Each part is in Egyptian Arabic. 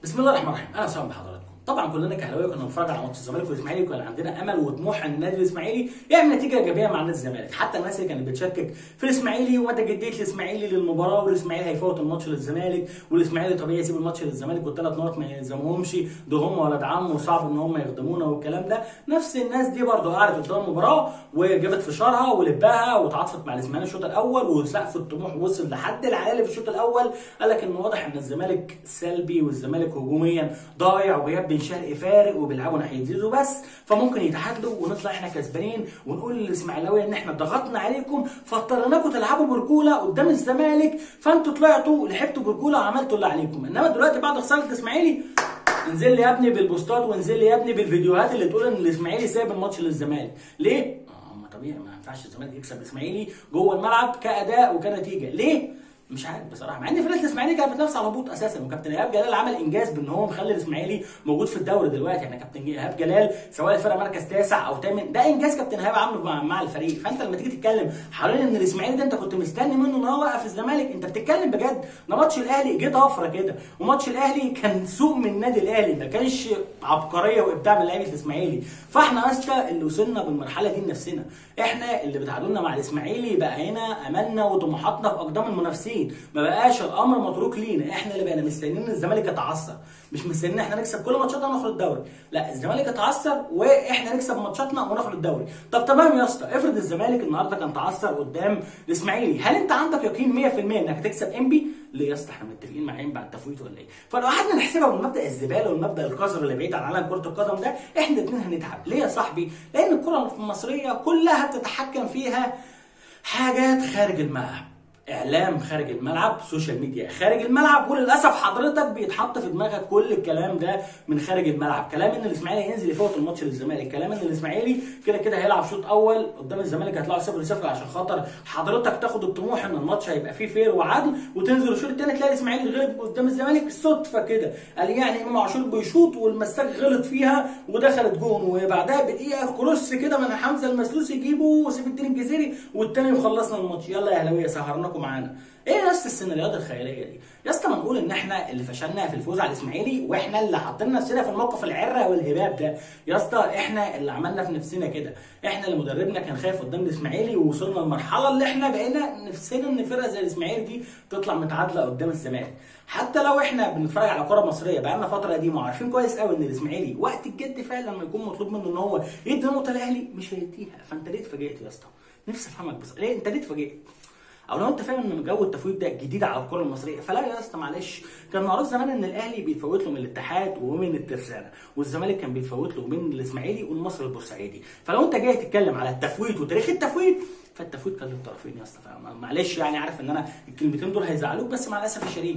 بسم الله الرحمن الرحيم اهلا وسهلا بحضراتكم طبعا كلنا كهلاويه كنا بنتفرج على ماتش الزمالك والاسماعيلي وكان عندنا امل وطموح ان النادي الاسماعيلي يعمل نتيجه ايجابيه مع نادي الزمالك حتى الناس اللي كانت بتشكك في الاسماعيلي ومدى جديه الاسماعيلي للمباراه والاسماعيلي هيفوت الماتش للزمالك والاسماعيلي طبيعي يسيب الماتش للزمالك والثلاث نقط ما يلزمهمش ده هم ولاد عم وصعب ان هم يخدمونا والكلام ده نفس الناس دي برضه قعدت قدام المباراه وجابت فشارها ولبها وتعاطفت مع الاسماعيلي الشوط الاول وسقف الطموح وصل لحد العالي في الشوط الاول قال لك ان واضح ان الزمالك سلبي والزمالك هجوميا ضايع وغياب بن شرقي فارق وبيلعبوا ناحيه زيزو بس فممكن يتعادلوا ونطلع احنا كسبانين ونقول للاسماعيلاويه ان احنا ضغطنا عليكم فاضطريناكم تلعبوا برجوله قدام الزمالك فانتوا طلعتوا لعبتوا برجوله وعملتوا اللي عليكم انما دلوقتي بعد خساره الاسماعيلي انزل لي يا ابني بالبوستات وانزل لي يا ابني بالفيديوهات اللي تقول ان الاسماعيلي سايب الماتش للزمالك ليه؟ آه، هم طبيعي ما ينفعش الزمالك يكسب الاسماعيلي جوه الملعب كاداء وكنتيجه ليه؟ مش عارف بصراحه مع ان فرقه الاسماعيلي كانت بتنافس على الهبوط اساسا وكابتن ايهاب جلال عمل انجاز بان هو مخلي الاسماعيلي موجود في الدوري دلوقتي يعني كابتن ايهاب جلال سواء الفرقه مركز تاسع او ثامن ده انجاز كابتن ايهاب عامله مع, مع الفريق فانت لما تيجي تتكلم حوالين ان الاسماعيلي ده انت كنت مستني منه ان هو وقف الزمالك انت بتتكلم بجد ده ماتش الاهلي جه طفره كده وماتش الاهلي كان سوء من النادي الاهلي ما كانش عبقريه وابداع من لعيبه الاسماعيلي فاحنا يا اسطى اللي وصلنا بالمرحله دي لنفسنا احنا اللي بتعادلنا مع الاسماعيلي بقى هنا املنا وطموحاتنا في اقدام المنافسين ما بقاش الامر متروك لينا احنا اللي بقينا مستنيين الزمالك يتعثر مش مستنيين احنا نكسب كل ماتشاتنا وناخد الدوري لا الزمالك يتعثر واحنا نكسب ماتشاتنا وناخد الدوري طب تمام يا اسطى افرض الزمالك النهارده كان تعثر قدام الاسماعيلي هل انت عندك يقين 100% انك هتكسب انبي ليه يا اسطى احنا متفقين مع انبي على التفويت ولا ايه فلو قعدنا نحسبها من مبدا الزباله والمبدا القذر اللي بعيد عن عالم كره القدم ده احنا الاثنين هنتعب ليه يا صاحبي لان الكره المصريه كلها بتتحكم فيها حاجات خارج الملعب اعلام خارج الملعب سوشيال ميديا خارج الملعب وللاسف حضرتك بيتحط في دماغك كل الكلام ده من خارج الملعب كلام ان الاسماعيلي هينزل يفوت الماتش للزمالك كلام ان الاسماعيلي كده كده هيلعب شوط اول قدام الزمالك هيطلعوا 0 0 عشان خاطر حضرتك تاخد الطموح ان الماتش هيبقى فيه فير وعدل وتنزل الشوط الثاني تلاقي الاسماعيلي غلب قدام الزمالك صدفه كده قال يعني امام عاشور بيشوط والمساك غلط فيها ودخلت جون وبعدها بدقيقه كروس كده من حمزه المسلوسي يجيبه سيف الدين الجزيري والثاني وخلصنا الماتش يلا يا اهلاويه سهرناكم معانا ايه يا اسطى السيناريوهات الخياليه دي يا اسطى ما نقول ان احنا اللي فشلنا في الفوز على الاسماعيلي واحنا اللي حاطين نفسنا في الموقف العره والهباب ده يا اسطى احنا اللي عملنا في نفسنا كده احنا اللي مدربنا كان خايف قدام الاسماعيلي ووصلنا للمرحله اللي احنا بقينا نفسنا ان فرقه زي الاسماعيلي دي تطلع متعادله قدام الزمالك حتى لو احنا بنتفرج على كره مصريه بقالنا فتره قديمه وعارفين كويس قوي ان الاسماعيلي وقت الجد فعلا لما يكون مطلوب منه ان هو يدي نقطه الاهلي مش هيديها فانت ليه اتفاجئت يا اسطى نفسي افهمك بس ليه انت ليه اتفاجئت او لو انت فاهم ان جو التفويض ده جديد على الكره المصريه فلا يا اسطى معلش كان معروف زمان ان الاهلي بيتفوت له من الاتحاد ومن الترسانه والزمالك كان بيتفوت له من الاسماعيلي والمصري البورسعيدي فلو انت جاي تتكلم على التفويت وتاريخ التفويت فالتفويت كان للطرفين يا اسطى معلش يعني عارف ان انا الكلمتين دول هيزعلوك بس مع الاسف الشديد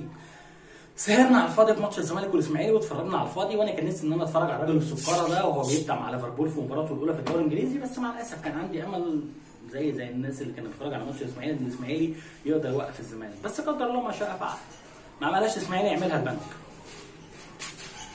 سهرنا على الفاضي في ماتش الزمالك والاسماعيلي واتفرجنا على الفاضي وانا كان نفسي ان انا اتفرج على الراجل السكاره ده وهو بيبدع مع ليفربول في مباراته الاولى في الدوري الانجليزي بس مع الاسف كان عندي امل زي زي الناس اللي كانت بتتفرج على ماتش الاسماعيلي ان الاسماعيلي يقدر يوقف الزمالك بس قدر الله ما شاء فعل ما عملهاش الاسماعيلي يعملها البنك